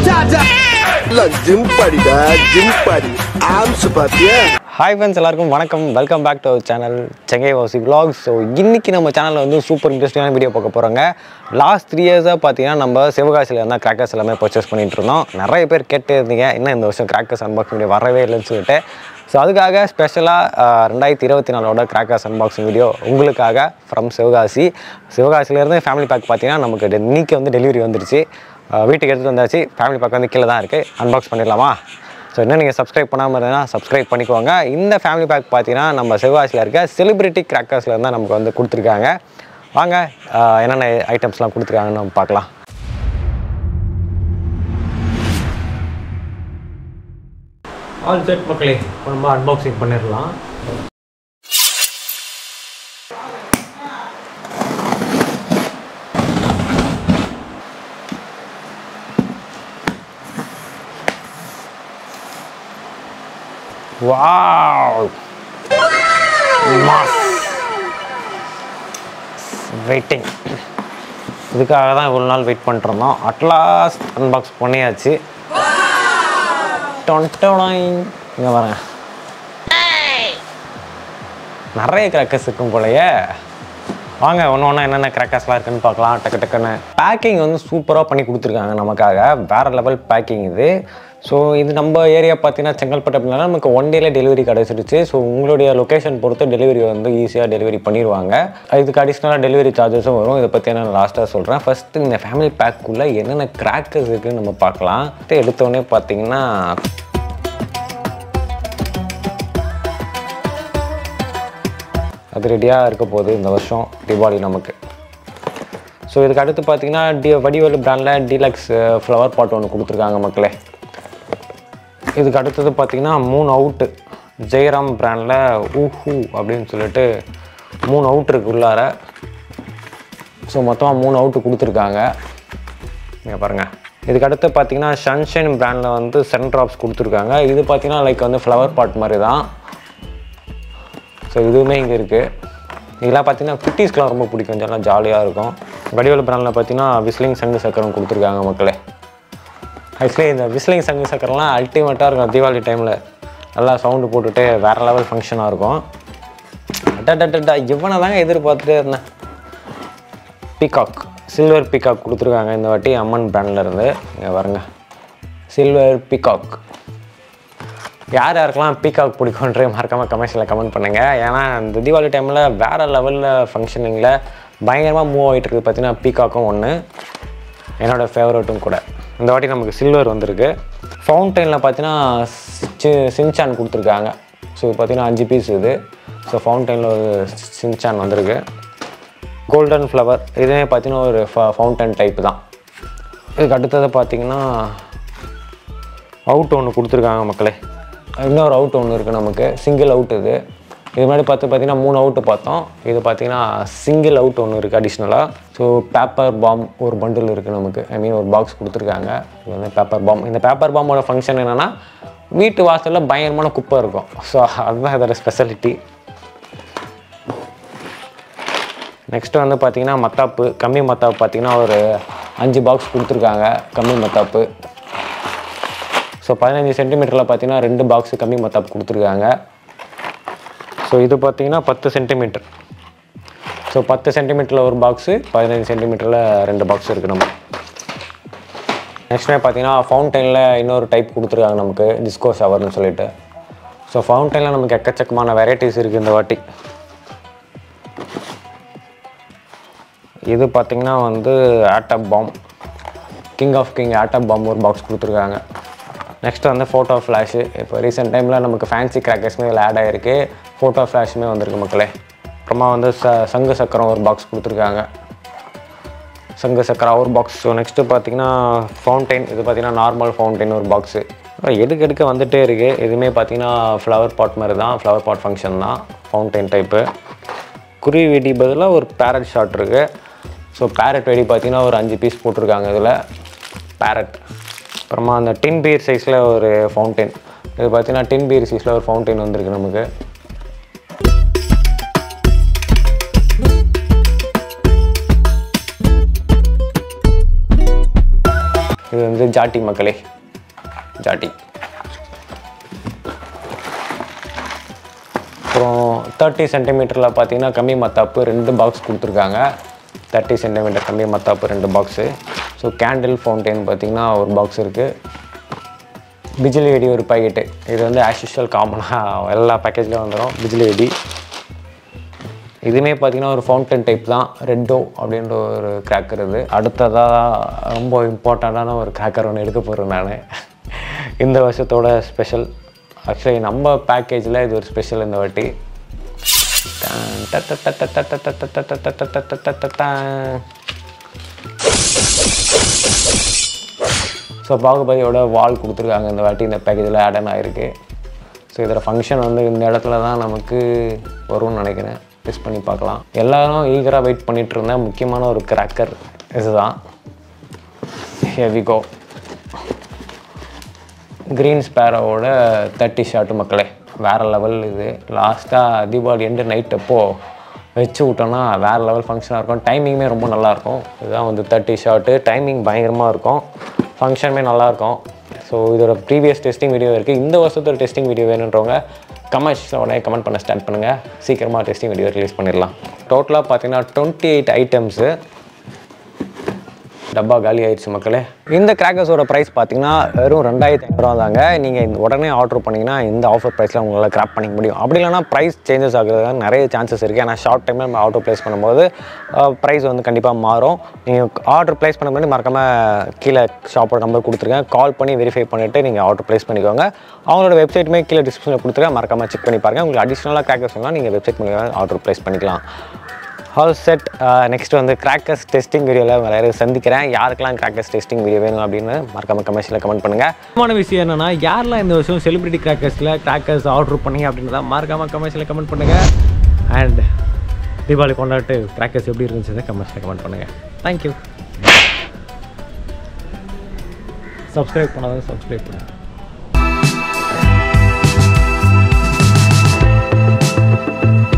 Gym படிடா gym படி arms பாத்தியா ஹாய் ஃப்ரெண்ட்ஸ் எல்லாருக்கும் வணக்கம் welcome back to our channel Chengai Vasi vlogs so இன்றைக்கி நம்ம சேனலில் வந்து சூப்பர் இன்ட்ரெஸ்டிங்கான வீடியோ பார்க்க போகிறோங்க லாஸ்ட் த்ரீ இயர்ஸாக பார்த்தீங்கன்னா நம்ம சிவகாசியில் இருந்தால் கிராக்கர்ஸ் எல்லாமே பர்ச்சேஸ் பண்ணிட்டு இருந்தோம் நிறைய பேர் கேட்டே இருந்தீங்க என்ன இந்த வருஷம் கிராக்கர்ஸ் அன்பாக்சிங் வீடியோ வரவே இல்லைன்னு சொல்லிட்டு ஸோ அதுக்காக ஸ்பெஷலாக ரெண்டாயிரத்தி இருபத்தி நாலோட கிராக்கர்ஸ் அன்பாக்சிங் வீடியோ உங்களுக்காக ஃப்ரம் சிவகாசி சிவகாசியிலேருந்து ஃபேமிலி பேக் பார்த்தீங்கன்னா நமக்கு டெ- இன்னைக்கு வந்து டெலிவரி வந்துருச்சு அஹ் வீட்டுக்கு எடுத்துகிட்டு வந்தாச்சு ஃபேமிலி பேக் வந்து கீழே தான் இருக்குது அன்பாக்ஸ் பண்ணிடலாமா ஸோ இன்னும் நீங்கள் சப்ஸ்கிரைப் பண்ணாமல் இருந்தால் சப்ஸ்கிரைப் பண்ணிக்கோங்க இந்த ஃபேமிலி பேக் பார்த்தீங்கன்னா நம்ம சிவகாசியில் இருக்க செலிபிரிட்டி கிராக்கர்ஸில் இருந்தால் நமக்கு வந்து கொடுத்துருக்காங்க வாங்க ஆஹ் என்னென்ன ஐட்டம்ஸ்லாம் கொடுத்துருக்காங்கன்னு நம்ம பார்க்கலாம் ஆல் செட் மக்களே இப்போ நம்ம அன்பாக்சிங் பண்ணிடலாம் வாவ் மாஸ் வெயிட்டிங் இதுக்காக தான் இவ்வளோ நாள் வெயிட் பண்ணிட்டுருந்தோம் அட்லாஸ்ட் அன்பாக்ஸ் பண்ணியாச்சு இங்கே வரேன் நிறைய கிராக்கர்ஸ் இருக்கும் போலயே வாங்க ஒன்று ஒன்றா என்னென்ன கிராக்கர்ஸ்லாம் இருக்குன்னு பார்க்கலாம் டக்கு டக்குன்னு பேக்கிங் வந்து சூப்பராக பண்ணி கொடுத்துருக்காங்க நமக்காக வேறு லெவல் பேக்கிங் இது ஸோ இது நம்ம ஏரியா பார்த்தீங்கன்னா செங்கல்பட்டு அப்படின்னா நமக்கு ஒன் டேல டெலிவரி கிடச்சிருச்சு ஸோ உங்களுடைய லொக்கேஷன் பொறுத்து டெலிவரி வந்து ஈஸியாக டெலிவரி பண்ணிடுவாங்க இதுக்கு அடிஷ்னலாக டெலிவரி சார்ஜஸும் வரும் இதை பற்றி நான் லாஸ்ட்டாக சொல்கிறேன் ஃபஸ்ட்டு இந்த ஃபேமிலி பேக்குள்ளே என்னென்ன கிராக்கர்ஸ் இருக்குன்னு நம்ம பார்க்கலாம் எடுத்தோடனே பார்த்தீங்கன்னா அது ரெடியாக இருக்க போகுது இந்த வருஷம் தீபாவளி நமக்கு ஸோ இதுக்கு அடுத்து பார்த்தீங்கன்னா டி வடிவேலு பிராண்டில் டீலக்ஸ் ஃப்ளவர் பாட் ஒன்று கொடுத்துருக்காங்க மக்களே இதுக்கு அடுத்தது பார்த்தீங்கன்னா மூணு அவுட்டு ஜெயராம் பிராண்டில் ஊஹூ அப்படின்னு சொல்லிட்டு மூணு அவுட் இருக்கு உள்ளார ஸோ மொத்தமாக மூணு அவுட்டு கொடுத்துருக்காங்க இங்கே பாருங்கள் இதுக்கு அடுத்து பார்த்தீங்கன்னா சன்ஷைன் பிராண்டில் வந்து சென் ட்ராப்ஸ் கொடுத்துருக்காங்க இது பார்த்தீங்கன்னா லைக் வந்து ஃப்ளவர் பாட் மாதிரி தான் ஸோ இதுவுமே இங்கே இருக்குது இதெல்லாம் பார்த்தீங்கன்னா குட்டீஸ்க்குலாம் ரொம்ப பிடிக்கும் இதெல்லாம் ஜாலியாக இருக்கும் வடிவேலு பிராண்டில் பார்த்தீங்கன்னா விஸ்லிங் சங்கு சக்கரம் கொடுத்துருக்காங்க மக்களே ஆக்சுவலி இந்த விஸ்லிங் சங்கு சக்கரம்லாம் அல்டிமேட்டாக இருக்கும் தீபாவளி டைமில் நல்லா சவுண்டு போட்டுட்டு வேறு லெவல் ஃபங்க்ஷனாக இருக்கும் அட்டா இவனை தாங்க எதிர்பார்த்துட்டே இருந்தேன் பீகாக் சில்வர் பீகாக் கொடுத்துருக்காங்க இந்த வாட்டி அம்மன் பிராண்டில் இருந்து இங்கே பாருங்க சில்வர் பீகாக் யார் யாருக்கெல்லாம் பீகாக் பிடிக்கும்ன்றே மறக்காமல் கமெண்ட்ஸில் கமெண்ட் பண்ணுங்கள் ஏன்னா இந்த தீபாவளி டைமில் வேறு லெவலில் ஃபங்க்ஷனிங்கில் பயங்கரமாக மூவ் ஆகிட்டு இருக்குது பார்த்தீங்கன்னா பீகாக்கும் ஒன்று என்னோடய ஃபேவரட்டும் கூட இந்த வாட்டி நமக்கு சில்வர் வந்திருக்கு ஃபவுண்டைனில் பார்த்தீங்கன்னா சி- சின்சான் கொடுத்துருக்காங்க ஸோ பார்த்தீங்கன்னா அஞ்சு பீஸ் இது ஸோ ஃபவுண்டைனில் ஒரு சின்சான் வந்திருக்கு கோல்டன் ஃப்ளவர் இதுவே பார்த்தீங்கன்னா ஒரு ஃபவுண்டன் டைப் தான் இதுக்கு அடுத்தது பார்த்தீங்கன்னா அவுட் ஒன்று கொடுத்துருக்காங்க மக்களே இன்னொரு அவுட் ஒன்று இருக்குது நமக்கு சிங்கிள் அவுட் இது இது முன்னாடி பார்த்து பார்த்தீங்கன்னா மூணு அவுட்டு பார்த்தோம் இது பார்த்தீங்கன்னா சிங்கிள் அவுட் ஒன்று இருக்குது அடிஷ்னலாக ஸோ பேப்பர் பாம் ஒரு பண்டில் இருக்குது நமக்கு ஐ மீன் ஒரு பாக்ஸ் கொடுத்துருக்காங்க இது வந்து பேப்பர் பாம் இந்த பேப்பர் பாம்போட ஃபங்க்ஷன் என்னென்னா வீட்டு வாசலில் பயங்கரமான குப்பை இருக்கும் ஸோ அதுதான் இதோட ஸ்பெஷாலிட்டி நெக்ஸ்ட்டு வந்து பார்த்தீங்கன்னா மத்தாப்பு கம்மி மத்தாப்பு பார்த்தீங்கன்னா ஒரு அஞ்சு பாக்ஸ் கொடுத்துருக்காங்க கம்மி மத்தாப்பு ஸோ பதினஞ்சு சென்டிமீட்டரில் பார்த்தீங்கன்னா ரெண்டு பாக்ஸு கம்மி மத்தாப்பு கொடுத்துருக்காங்க ஸோ இது பார்த்தீங்கன்னா பத்து சென்டிமீட்டர் ஸோ பத்து சென்டிமீட்டரில் ஒரு பாக்ஸு பதினஞ்சு சென்டிமீட்டரில் ரெண்டு பாக்ஸ் இருக்குது நம்ம நெக்ஸ்ட் பார்த்தீங்கன்னா ஃபவுண்டைனில் இன்னொரு டைப் கொடுத்துருக்காங்க நமக்கு டிஸ்கோ ஷவர்னு சொல்லிட்டு ஸோ ஃபவுண்டைனில் நமக்கு எக்கச்சக்கமான வெரைட்டிஸ் இருக்குது இந்த வாட்டி இது பார்த்தீங்கன்னா வந்து atom bomb king of king atom bomb ஒரு பாக்ஸ் கொடுத்துருக்காங்க நெக்ஸ்ட் வந்து ஃபோட்டோ ஃப்ளாஷு இப்போ ரீசெண்ட் டைமில் நமக்கு ஃபேன்சி கிராக்கர்ஸுமே இதில் ஆட் ஆகிருக்கு ஃபோட்டோ ஃப்ளாஷுமே வந்திருக்கு மக்களே அப்புறமா வந்து ச சங்கு சக்கரம் ஒரு பாக்ஸ் கொடுத்துருக்காங்க சங்கு சக்கரம் ஒரு பாக்ஸ் ஸோ நெக்ஸ்ட்டு பார்த்தீங்கன்னா ஃபவுண்டைன் இது பார்த்தீங்கன்னா நார்மல் ஃபவுண்டைன் ஒரு பாக்ஸு எடுக்க எடுக்க வந்துட்டே இருக்குது இதுவுமே பார்த்தீங்கன்னா ஃப்ளவர் பாட் மாதிரி தான் ஃப்ளவர் பாட் ஃபங்க்ஷன் தான் ஃபவுண்டைன் டைப்பு குருவி வெடி பதிலாக ஒரு பேரட் ஷாட் இருக்குது ஸோ பேரட் வெடி பார்த்தீங்கன்னா ஒரு அஞ்சு பீஸ் போட்டிருக்காங்க இதில் பேரட் அப்புறமா அந்த டின் பீர் சைஸில் ஒரு ஃபவுண்டைன் இது பார்த்தீங்கன்னா டின் பீர் சைஸில் ஒரு ஃபவுண்டைன் வந்திருக்கு நமக்கு இது வந்து ஜாட்டி மக்களே ஜாட்டி அப்புறம் தேர்ட்டி சென்டிமீட்டரில் பார்த்தீங்கன்னா கம்மி மத்தாப்பு ரெண்டு பாக்ஸ் கொடுத்துருக்காங்க தேர்ட்டி சென்டிமீட்டர் கம்மி மத்தாப்பு ரெண்டு பாக்ஸு ஸோ கேண்டில் ஃபவுண்டைன் பார்த்தீங்கன்னா ஒரு பாக்ஸ் இருக்குது பிஜிலி வெடி ஒரு பாக்கெட்டு இது வந்து ஆஸ் யூஷுவல் காமனாக எல்லா பேக்கேஜ்லேயும் வந்துடும் பிஜிலி வெடி இதுவுமே பார்த்தீங்கன்னா ஒரு ஃபவுண்டன் டைப் தான் ரெட்டோ அப்படின்ற ஒரு கிராக்கர் இது அடுத்ததாக ரொம்ப இம்பார்ட்டண்ட்டான ஒரு கிராக்கர் ஒன்று எடுக்க போகிறேன் நான் இந்த வருஷத்தோட ஸ்பெஷல் ஆக்சுவலி நம்ம பேக்கேஜில் இது ஒரு ஸ்பெஷல் இந்த வாட்டி டான் டட் டட் டட் டட் டட் டட் டட் டட் டட் டட் டட் டட் டட் டான். ஸோ பாகுபலியோட வால் கொடுத்துருக்காங்க இந்த வாட்டி இந்த பேக்கேஜில் ஆட் ஆன் ஆகிருக்கு ஸோ இதோட ஃபங்க்ஷன் வந்து இந்த இடத்துல தான் நமக்கு வரும்னு நினைக்கிறேன் டெஸ்ட் பண்ணி பார்க்கலாம் எல்லாரும் ஈகராக வெயிட் பண்ணிட்டு இருந்த முக்கியமான ஒரு கிராக்கர் இதுதான் ஹெவிகோ க்ரீன் ஸ்பேரோவோட தேர்ட்டி ஷாட்டு மக்களே வேறு லெவல் இது லாஸ்ட்டாக தீபாவளி எண்டு நைட் அப்போ வச்சு விட்டோன்னா வேறு லெவல் ஃபங்க்ஷனாக இருக்கும் டைமிங்குமே ரொம்ப நல்லாயிருக்கும் இதுதான் வந்து தேர்ட்டி ஷாட்டு டைமிங் பயங்கரமாக இருக்கும் ஃபங்க்ஷனுமே நல்லாயிருக்கும் ஸோ இதோட ப்ரீவியஸ் டெஸ்டிங் வீடியோ இருக்குது இந்த வருஷத்தோட டெஸ்டிங் வீடியோ வேணுன்றவங்க கமெண்ட்ஸில் உடனே கமெண்ட் பண்ண ஸ்டார்ட் பண்ணுங்கள் சீக்கிரமாக டெஸ்டிங் வீடியோ ரிலீஸ் பண்ணிடலாம் டோட்டலாக பார்த்தீங்கன்னா டுவெண்ட்டி எயிட் ஐட்டம்ஸு டப்பா காலி ஆயிடுச்சு மக்களே இந்த கிராக்கர்ஸோட ப்ரைஸ் பார்த்தீங்கன்னா வெறும் ரெண்டாயிரத்தி ஐநூறுவா தாங்க நீங்கள் இந்த உடனே ஆர்டர் பண்ணிங்கன்னா இந்த ஆஃபர் ப்ரைஸில் உங்களால் கிராப் பண்ணிக்க முடியும் அப்படி இல்லைனா ப்ரைஸ் சேஞ்சஸ் ஆகுறது நிறைய சான்சஸ் இருக்குது ஏன்னா ஷார்ட் டைமில் நம்ம ஆர்டர் ப்ளேஸ் பண்ணும்போது ப்ரைஸ் வந்து கண்டிப்பாக மாறும் நீங்கள் ஆர்டர் ப்ளேஸ் பண்ண முன்னாடி மறக்காமல் கீழே ஷாப்போட நம்பர் கொடுத்துருக்கேன் கால் பண்ணி வெரிஃபை பண்ணிவிட்டு நீங்கள் ஆர்டர் ப்ளேஸ் பண்ணிக்கோங்க அவங்களோட வெப்சைட்டுமே கீழே டிஸ்கிரிப்ஷனில் கொடுத்துருக்கேன் மறக்காமல் செக் பண்ணி பாருங்கள் உங்களுக்கு அடிஷ்னலாக கிராக்கர்ஸ் வேணால் நீங்கள் வெப்சைட் மூலியமாக ஆர்டர் ப்ளேஸ் பண்ணிக்கலாம் ஹால் செட் நெக்ஸ்ட் வந்து கிராக்கர்ஸ் டெஸ்டிங் வீடியோவில் வேறு சந்திக்கிறேன் யாருக்கெல்லாம் கிராக்கர்ஸ் டெஸ்டிங் வீடியோ வேணும் அப்படின்னு மறக்காம கமெண்ட்ஸில் கமெண்ட் பண்ணுங்கள் முக்கியமான விஷயம் என்னன்னா யாரெல்லாம் இந்த வருஷம் செலிபிரிட்டி கிராக்கர்ஸில் கிராக்கர்ஸ் ஆர்டர் பண்ணீங்க அப்படின்றத மறக்காம கமெண்ட்ஸில் கமெண்ட் பண்ணுங்கள் அண்ட் தீபாவளி கொண்டாட்டு கிராக்கர்ஸ் எப்படி இருந்துச்சு கமெண்ட்ஸில் கமெண்ட் பண்ணுங்கள் தேங்க்யூ சப்ஸ்கிரைப் பண்ணாதான் சப்ஸ்கிரைப் பண்ணுங்கள்